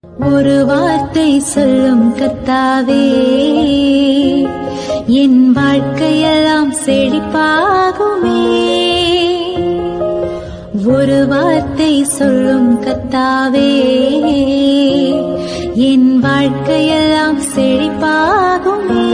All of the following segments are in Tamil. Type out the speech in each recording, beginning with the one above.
ஒரு வார்த்தை சொல்லும் கத்தாவே என் வாழ்க்கையெல்லாம் செழிப்பாகுமே ஒரு வார்த்தை சொல்லும் கத்தாவே என் வாழ்க்கையெல்லாம் செழிப்பாகுமே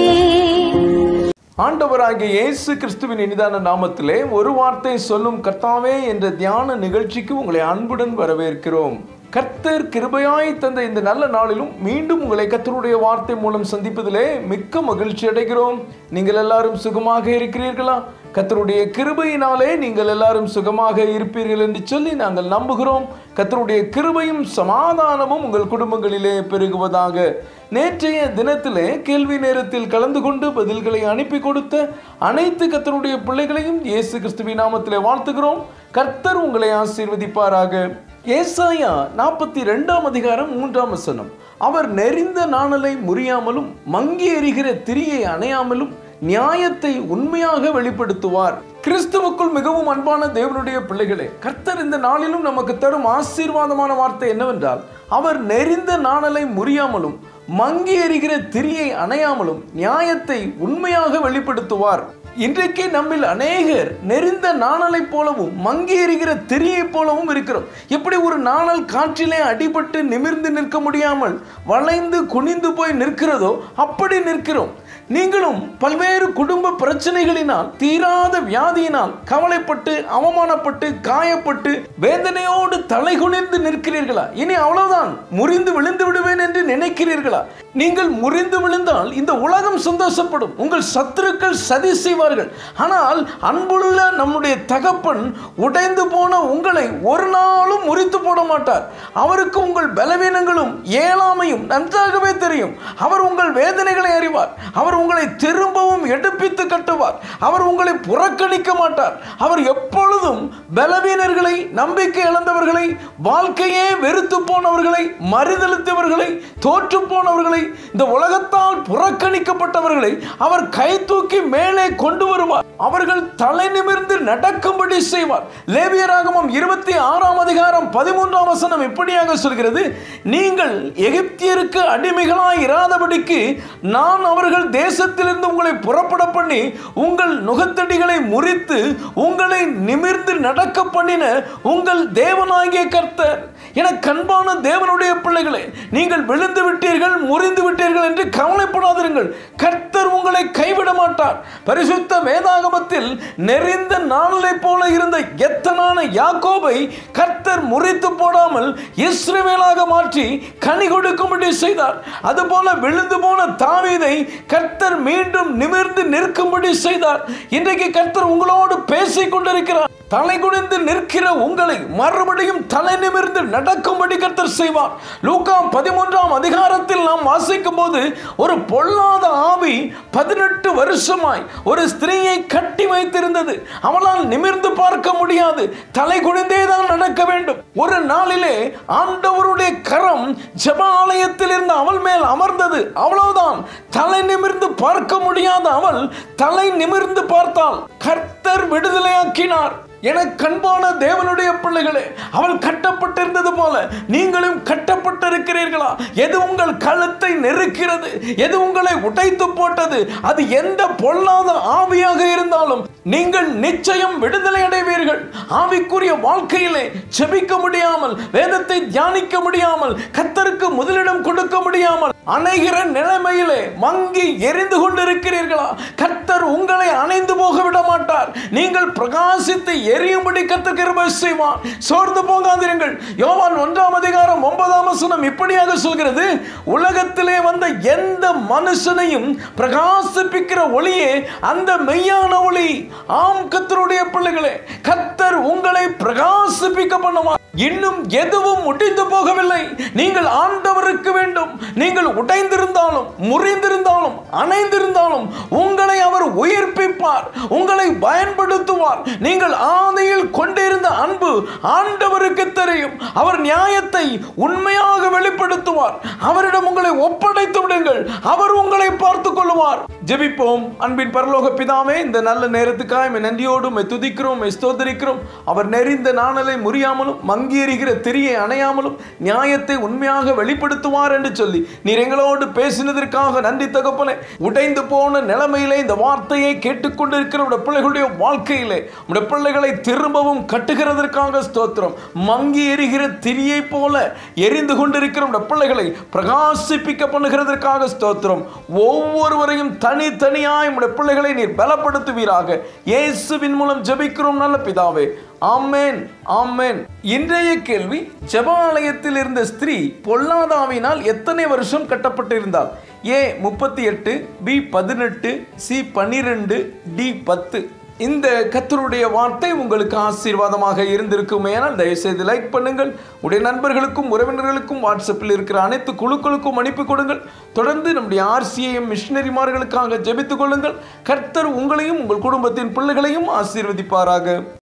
ஆண்டவராகிய இயேசு கிறிஸ்துவின் இனிதான நாமத்திலே ஒரு வார்த்தை சொல்லும் கர்த்தாவே என்ற தியான நிகழ்ச்சிக்கு உங்களை அன்புடன் வரவேற்கிறோம் கர்த்தர் கிருபையாய் தந்த இந்த நல்ல நாளிலும் மீண்டும் உங்களை கர்த்தருடைய வார்த்தை மூலம் சந்திப்பதிலே மிக்க மகிழ்ச்சி அடைகிறோம் நீங்கள் எல்லாரும் சுகமாக இருக்கிறீர்களா கர்த்தருடைய கிருபையினாலே நீங்கள் எல்லாரும் சுகமாக இருப்பீர்கள் என்று சொல்லி நாங்கள் நம்புகிறோம் கர்த்தருடைய கிருபையும் சமாதானமும் உங்கள் குடும்பங்களிலே பெருகுவதாக நேற்றைய தினத்திலே கேள்வி நேரத்தில் கலந்து கொண்டு பதில்களை அனுப்பி கொடுத்த அனைத்து கர்த்தருடைய பிள்ளைகளையும் இயேசு கிறிஸ்துவின் நாமத்திலே வாழ்த்துகிறோம் கர்த்தர் உங்களை ஆசீர்வதிப்பாராக ஏசாயா நாற்பத்தி ரெண்டாம் அதிகாரம் மூன்றாம் வசனம் அவர் நெறிந்த நாணலை முறியாமலும் மங்கி எறிகிற திரியை அணையாமலும் நியாயத்தை உண்மையாக வெளிப்படுத்துவார் கிறிஸ்துவுக்குள் மிகவும் அன்பான தேவனுடைய பிள்ளைகளே கர்த்தர் இந்த நாளிலும் நமக்கு தரும் ஆசீர்வாதமான வார்த்தை என்னவென்றால் அவர் நெறிந்த நாணலை முறியாமலும் மங்கி எறிகிற திரியை அணையாமலும் நியாயத்தை உண்மையாக வெளிப்படுத்துவார் இன்றைக்கு நம்மில் அநேகர் நெறிந்த நாணலைப் போலவும் மங்கி எறிகிற திரியைப் போலவும் இருக்கிறோம் எப்படி ஒரு நாணல் காற்றிலே அடிபட்டு நிமிர்ந்து நிற்க முடியாமல் வளைந்து குனிந்து போய் நிற்கிறதோ அப்படி நிற்கிறோம் நீங்களும் பல்வேறு குடும்ப பிரச்சனைகளினால் தீராத வியாதியினால் கவலைப்பட்டு அவமானப்பட்டு காயப்பட்டு வேதனையோடு தலைகுனிந்து நிற்கிறீர்களா இனி அவ்வளவுதான் முறிந்து விழுந்து விடுவேன் என்று நினைக்கிறீர்களா நீங்கள் முறிந்து விழுந்தால் இந்த உலகம் சந்தோஷப்படும் உங்கள் சத்துருக்கள் சதி செய்வார்கள் ஆனால் அன்புள்ள நம்முடைய தகப்பன் உடைந்து போன உங்களை ஒரு நாளும் முறித்து போட மாட்டார் அவருக்கு உங்கள் பலவீனங்களும் ஏழாமையும் நன்றாகவே தெரியும் அவர் உங்கள் வேதனைகளை அறிவார் அவர் உங்களை திரும்பவும் எடுப்பித்து கட்டுவார் அவர் உங்களை புறக்கணிக்க மாட்டார் அவர் எப்பொழுதும் பலவீனர்களை நம்பிக்கை இழந்தவர்களை வாழ்க்கையே வெறுத்து போனவர்களை மறுதளித்தவர்களை தோற்று போனவர்களை இந்த உலகத்தால் புறக்கணிக்கப்பட்டவர்களை அவர் கை தூக்கி மேலே கொண்டு வருவார் அவர்கள் தலை நிமிர்ந்து நடக்கும்படி செய்வார் லேவியராகமம் இருபத்தி ஆறாம் அதிகாரம் பதிமூன்றாம் வசனம் இப்படியாக சொல்கிறது நீங்கள் எகிப்தியருக்கு அடிமைகளாய் இராதபடிக்கு நான் அவர்கள் தேசத்திலிருந்து உங்களை புறப்பட பண்ணி உங்கள் நுகத்தடிகளை முறித்து உங்களை நிமிர்ந்து நடக்க பண்ணின உங்கள் தேவனாகிய கர்த்தர் என கண்பான தேவனுடைய பிள்ளைகளே நீங்கள் விழுந்து விட்டீர்கள் முறிந்து விட்டீர்கள் என்று கவலைப்படாதிருங்கள் கர்த்தர் உங்களை கைவிட மாட்டார் பரிசுத்த வேதாகமத்தில் நெறிந்த நாளை போல இருந்த எத்தனான யாக்கோபை கர்த்தர் முறித்து போடாமல் இஸ்ரவேலாக மாற்றி கனி கொடுக்கும்படி செய்தார் அதுபோல விழுந்து போன தாவீதை கர்த்தர் மீண்டும் நிமிர்ந்து நிற்கும்படி செய்தார் இன்றைக்கு கர்த்தர் உங்களோடு பேசிக் கொண்டிருக்கிறார் தலை குனிந்து நிற்கிற உங்களை மறுபடியும் தலை நிமிர்ந்து நடக்கும்படி கர்த்தர் செய்வார் லூக்கா பதிமூன்றாம் அதிகாரத்தில் நாம் வாசிக்கும் போது ஒரு பொல்லாத ஆவி பதினெட்டு வருஷமாய் ஒரு ஸ்திரீயை கட்டி வைத்திருந்தது அவளால் நிமிர்ந்து பார்க்க முடியாது தலை குனிந்தே தான் நடக்க வேண்டும் ஒரு நாளிலே ஆண்டவருடைய கரம் ஜெப ஆலயத்தில் இருந்த அவள் மேல் அமர்ந்தது அவ்வளவுதான் தலை நிமிர்ந்து பார்க்க முடியாத அவள் தலை நிமிர்ந்து பார்த்தாள் கர்த்தர் விடுதலையாக்கினார் என கண்பான தேவனுடைய பிள்ளைகளே அவள் கட்டப்பட்டிருந்தது போல நீங்களும் கட்டப்பட்டிருக்கிறீர்களா எது உங்கள் கழுத்தை நெருக்கிறது எது உங்களை உடைத்து போட்டது அது எந்த பொல்லாத ஆவியாக இருந்தாலும் நீங்கள் நிச்சயம் விடுதலை அடைவீர்கள் ஆவிக்குரிய வாழ்க்கையிலே செபிக்க முடியாமல் வேதத்தை தியானிக்க முடியாமல் கத்தருக்கு முதலிடம் கொடுக்க முடியாமல் அணைகிற நிலைமையிலே மங்கி எரிந்து கொண்டிருக்கிறீர்களா கர்த்தர் உங்களை அணைந்து போக விட மாட்டார் நீங்கள் பிரகாசித்து எரியும்படி கர்த்தர் கிருபை செய்வார் சோர்ந்து போகாதிருங்கள் யோவான் ஒன்றாம் அதிகாரம் ஒன்பதாம் வசனம் இப்படியாக சொல்கிறது உலகத்திலே வந்த எந்த மனுஷனையும் பிரகாசிப்பிக்கிற ஒளியே அந்த மெய்யான ஒளி ஆம் கத்தருடைய பிள்ளைகளே கத்தர் உங்களை பிரகாசிப்பிக்க பண்ணுவார் இன்னும் எதுவும் முடிந்து போகவில்லை நீங்கள் ஆண்டவருக்கு வேண்டும் நீங்கள் உடைந்திருந்தாலும் முறிந்திருந்தாலும் அணைந்திருந்தாலும் உங்களை அவர் உயிர்ப்பிப்பார் உங்களை பயன்படுத்துவார் நீங்கள் ஆதியில் கொண்டிருந்த அன்பு ஆண்டவருக்கு தெரியும் அவர் நியாயத்தை உண்மையாக வெளிப்படுத்துவார் அவரிடம் உங்களை ஒப்படைத்து விடுங்கள் அவர் உங்களை பார்த்து கொள்வார் ஜெபிப்போம் அன்பின் பரலோக பிதாவே இந்த நல்ல நேரத்துக்காக உம்மை நன்றியோடு உம்மை துதிக்கிறோம் உம்மை ஸ்தோத்தரிக்கிறோம் அவர் நெறிந்த நாணலை முறியாமலும் மங்கி எறிகிற திரியை அணையாமலும் நியாயத்தை உண்மையாக வெளிப்படுத்துவார் என்று சொல்லி நீர் எங்களோடு பேசினதற்காக நன்றி தகப்பனே உடைந்து போன நிலைமையிலே இந்த வார்த்தையை கேட்டுக்கொண்டிருக்கிற உடைய பிள்ளைகளுடைய வாழ்க்கையிலே உடைய பிள்ளைகளை திரும்பவும் கட்டுகிறதற்காக ஸ்தோத்திரம் மங்கி எரிகிற திரியை போல எரிந்து கொண்டிருக்கிற உடைய பிள்ளைகளை பிரகாசிப்பிக்க பண்ணுகிறதற்காக ஸ்தோத்திரம் ஒவ்வொருவரையும் தனித்தனியாய் உடைய பிள்ளைகளை நீர் பலப்படுத்துவீராக இயேசுவின் மூலம் ஜெபிக்கிறோம் நல்ல பிதாவே ஆமென் ஆமென் இன்றைய கேள்வி ஜெபாலயத்தில் இருந்த ஸ்திரீ பொல்லாதாவினால் எத்தனை வருஷம் கட்டப்பட்டிருந்தாள் ஏ முப்பத்தி எட்டு பி பதினெட்டு சி பன்னிரெண்டு டி பத்து இந்த கத்தருடைய வார்த்தை உங்களுக்கு ஆசீர்வாதமாக இருந்திருக்குமேனால் தயவுசெய்து லைக் பண்ணுங்கள் உடைய நண்பர்களுக்கும் உறவினர்களுக்கும் வாட்ஸ்அப்பில் இருக்கிற அனைத்து குழுக்களுக்கும் அனுப்பி கொடுங்கள் தொடர்ந்து நம்முடைய ஆர்சிஎம் மிஷினரிமார்களுக்காக ஜெபித்துக் கொள்ளுங்கள் கர்த்தர் உங்களையும் உங்கள் குடும்பத்தின் பிள்ளைகளையும் ஆசீர்வதிப்பாராக